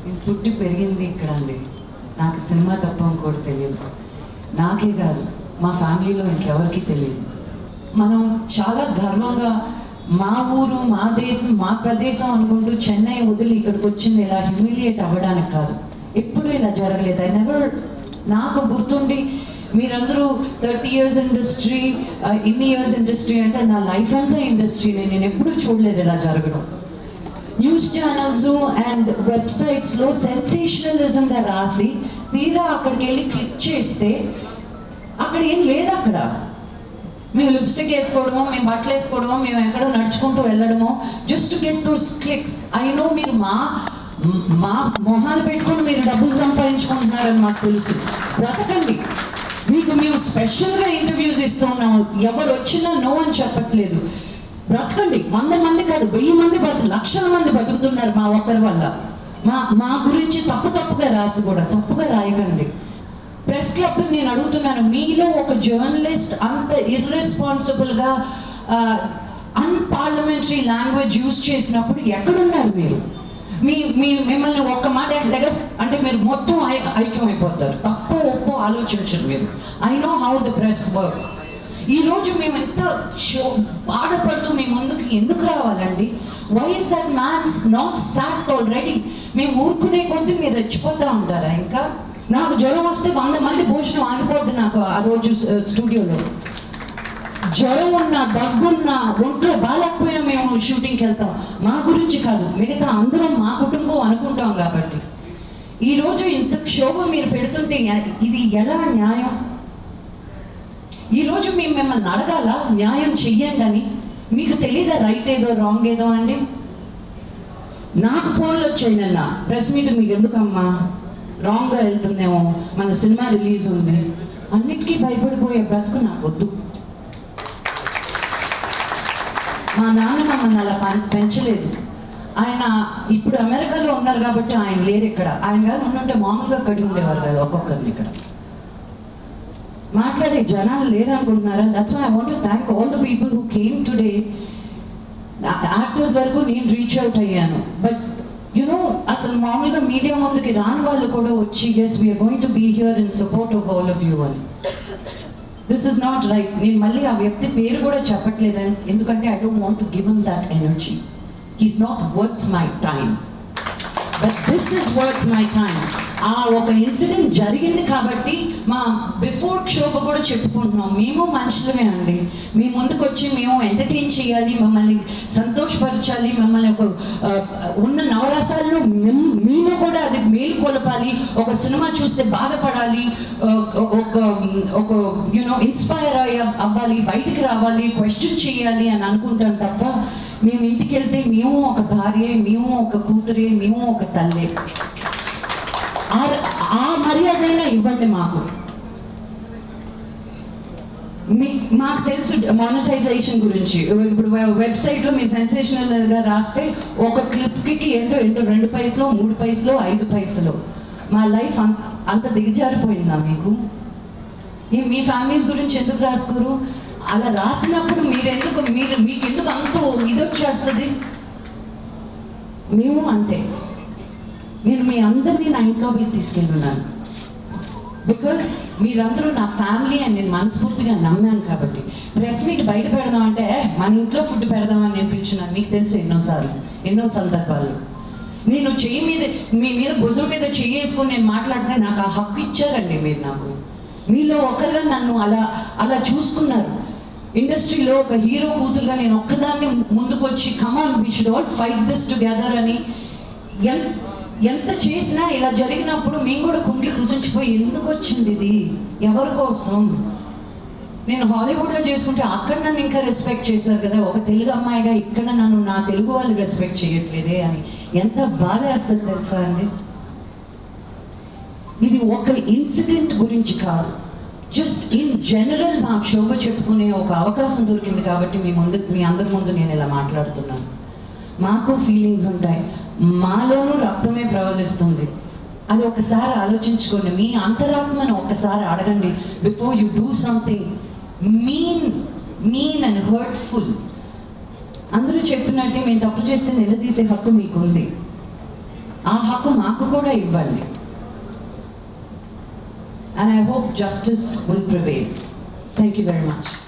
నేను పుట్టి పెరిగింది ఇక్కడ అండి నాకు సినిమా తప్ప ఇంకోటి తెలియదు నాకే కాదు మా ఫ్యామిలీలో ఇంకెవరికి తెలియదు మనం చాలా గర్వంగా మా ఊరు మా దేశం మా ప్రదేశం అనుకుంటూ చెన్నై వదిలి ఇక్కడికి వచ్చింది ఇలా హ్యూమిలియేట్ అవ్వడానికి కాదు ఎప్పుడు ఇలా జరగలేదు ఐ నెవర్ నాకు గుర్తుండి మీరందరూ థర్టీ ఇయర్స్ ఇండస్ట్రీ ఇన్ని ఇయర్స్ ఇండస్ట్రీ అంటే నా లైఫ్ అంతా ఇండస్ట్రీని నేను ఎప్పుడూ చూడలేదు ఇలా జరగడం న్యూస్ ఛానల్స్ అండ్ వెబ్సైట్స్లో సెన్సేషనలిజంగా రాసి తీరా అక్కడికి వెళ్ళి క్లిక్ చేస్తే అక్కడ ఏం లేదు అక్కడ మేము లిప్స్టిక్ వేసుకోవడమో మేము బట్టలు వేసుకోవడమో మేము ఎక్కడో నడుచుకుంటూ వెళ్ళడమో just get those clicks I know మీరు మా మా మొహాలు పెట్టుకుని మీరు డబ్బులు సంపాదించుకుంటున్నారని మాకు తెలుసు బ్రతకండి మీకు మేము స్పెషల్గా ఇంటర్వ్యూస్ ఇస్తున్నాం ఎవరు వచ్చినా నో అని చెప్పట్లేదు బ్రతకండి వంద మంది కాదు వెయ్యి మంది బ్రతు లక్షల మంది బతుకుతున్నారు మా ఒక్కరి వల్ల మా మా గురించి తప్పు తప్పుగా రాసి కూడా తప్పుగా రాయకండి ప్రెస్ క్లబ్ నేను అడుగుతున్నాను మీలో ఒక జర్నలిస్ట్ అంత ఇర్రెస్పాన్సిబుల్గా అన్పార్లమెంటరీ లాంగ్వేజ్ యూజ్ చేసినప్పుడు ఎక్కడున్నారు మీరు మీ మీ మిమ్మల్ని ఒక్క మాట దగ్గర అంటే మీరు మొత్తం ఐ- ఐక్యం అయిపోతారు తప్పు ఒప్పో ఆలోచించరు మీరు I know how the press works ఈ రోజు మేము ఎంత షో బాధపడుతూ మీ ముందుకు ఎందుకు రావాలండి why is that man's not sacked already మేము ఊరుకునే కొద్దీ మీరు రెచ్చిపోతూ ఉంటారా ఇంకా నాకు జ్వరం వస్తే వంద మంది భోజనం ఆగిపోద్ది నాకు ఆ రోజు స- స్టూడియోలో జ్వరం ఉన్నా దగ్గున్నా ఒంట్లో బాగాలేకపోయినా మేము షూటింగ్కి వెళ్తాం మా గురించి కాదు మిగతా అందరం మా కుటుంబం అనుకుంటాం కాబట్టి ఈ రోజు ఇంత క్షోభ మీరు పెడుతుంటే ఎ- ఇది ఎలా న్యాయం ఈ రోజు మేము మిమ్మల్ని అడగాల న్యాయం చెయ్యండి అని మీకు తెలియదా రైట్ ఏదో రాంగ్ ఏదో అండి నాకు ఫోన్లు వచ్చాయి నిన్న ప్రెస్ మీట్ మీకు ఎందుకమ్మా రాంగ్గా వెళ్తుందేమో మన సినిమా రిలీజ్ ఉంది అన్నిటికీ భయపడిపోయే బ్రతుకు నాకు వద్దు మా నాన్న మమ్మల్ని అలా పం- పెంచలేదు ఆయన ఇప్పుడు అమెరికాలో ఉన్నారు కాబట్టి ఆయన లేరు ఇక్కడ ఆయన గారు ఉండుంటే మామూలుగా కడిగి ఉండేవారు కదా ఒక్కొక్కరిని ఇక్కడ మాట్లాడే జనాలు లేరు అనుకుంటున్నారా that's I want thank all the people who came today actors వరకు నేను రీచ్ అవుట్ అయ్యాను బట్ యునో అసలు మామూలుగా మీడియా ముందుకి రాని వాళ్ళు కూడా వచ్చి yes we're going to be here in support of all of you అని దిస్ ఇస్ నాట్ రైట్ నేను మళ్ళీ ఆ వ్యక్తి పేరు కూడా చెప్పట్లేదని ఎందుకంటే I don't want to give him that energy he's not worth my time but this is worth my time ఆ ఒక ఇన్సిడెంట్ జరిగింది కాబట్టి మా బిఫోర్ క్షోభ కూడా చెప్పుకుంటున్నాం మేము మనుషులమే అండి మీ ముందుకు వచ్చి మేము ఎంటర్టైన్ చేయాలి మమ్మల్ని సంతోషపరచాలి మమ్మల్ని ఒక ఆ, ఉన్న నవరసాలను మిమ్- మీలో కూడా అది మేలు కొలపాలి ఒక సినిమా చూస్తే బాధపడాలి ఆ, ఒక ఒక యూనో ఇన్స్పైర్ అయ్య అవ్వాలి బయటికి రావాలి క్వశ్చన్ చేయాలి అని అనుకుంటాం తప్ప మేము ఇంటికి వెళ్తే మేము ఒక భార్య మేము ఒక కూతురే మేము ఒక తల్లే ఆ- ఆ మర్యాదైనా ఇవ్వండి మాకు మీ మాకు తెలుసు మానిటైజేషన్ గురించి ఇప్పుడు వెబ్సైట్లో మీరు సెన్సేషనల్గా రాస్తే ఒక క్లిప్కి ఏంటో ఏంటో రెండు పైసలు మూడు పైసలు ఐదు పైసలు మా లైఫ్ అంత అంత దిగజారిపోయిందా మీకు ఈ మీ ఫ్యామిలీస్ గురించి ఎందుకు రాసుకోరు అలా రాసినప్పుడు మీరు ఎందుకు మీరు మీకు ఎందుకు అంత ఇది వచ్చేస్తుంది మేము అంతే నేను మీ అందరినీ నా ఇంట్లోకి తీసుకెళ్ళున్నాను బికాస్ మీరందరూ నా ఫ్యామిలీ అని నేను మనస్ఫూర్తిగా నమ్మాను కాబట్టి ప్రెస్ మీట్ బయట పెడదాం అంటే "ఏ, మన ఇంట్లో ఫుడ్ పెడదామని నేను పిలిచినాను మీకు తెలుసు ఎన్నోసార్లు ఎన్నో సందర్భాలు నేను చెయ్యి మీద మీ మీద భుజం మీద చెయ్యి వేసుకొని నేను మాట్లాడితే నాకు ఆ హక్కు ఇచ్చారండి మీరు నాకు మీలో ఒకరుగా నన్ను అలా అలా చూసుకున్నారు ఇండస్ట్రీలో ఒక హీరో కూతురుగా నేను ఒక్కదాన్ని ముందుకు వచ్చి come on we should all fight this together అని ఎన్- ఎంత చేసినా ఇలా జరిగినప్పుడు మేము కూడా కుంగి కృషించిపోయి ఎందుకు వచ్చింది ఇది ఎవరి కోసం నేను హాలీవుడ్లో చేసుకుంటే అక్కడ నన్ను ఇంకా రెస్పెక్ట్ చేశారు కదా ఒక తెలుగు అమ్మాయిగా ఇక్కడ నన్ను నా తెలుగు వాళ్ళు రెస్పెక్ట్ చేయట్లేదే అని ఎంత బాధ వేస్తుంది తెలుసా అండి ఇది ఒక ఇన్సిడెంట్ గురించి కాదు జస్ట్ ఇన్ జనరల్ మా శోభ చెప్పుకునే ఒక అవకాశం దొరికింది కాబట్టి మీ ముందు మీ అందరి ముందు నేను ఇలా మాట్లాడుతున్నాను మాకు ఫీలింగ్స్ ఉంటాయి మాలోనూ రక్తమే ప్రవహిస్తుంది అది ఒకసారి ఆలోచించుకోండి మీ అంతరాత్మను ఒకసారి అడగండి before you do something mean mean and hurtful అందరూ చెప్పినట్టే మేము తప్పు చేస్తే నిలదీసే హక్కు మీకుంది ఆ హక్కు మాకు కూడా ఇవ్వండి and I hope justice will prevail thank you very much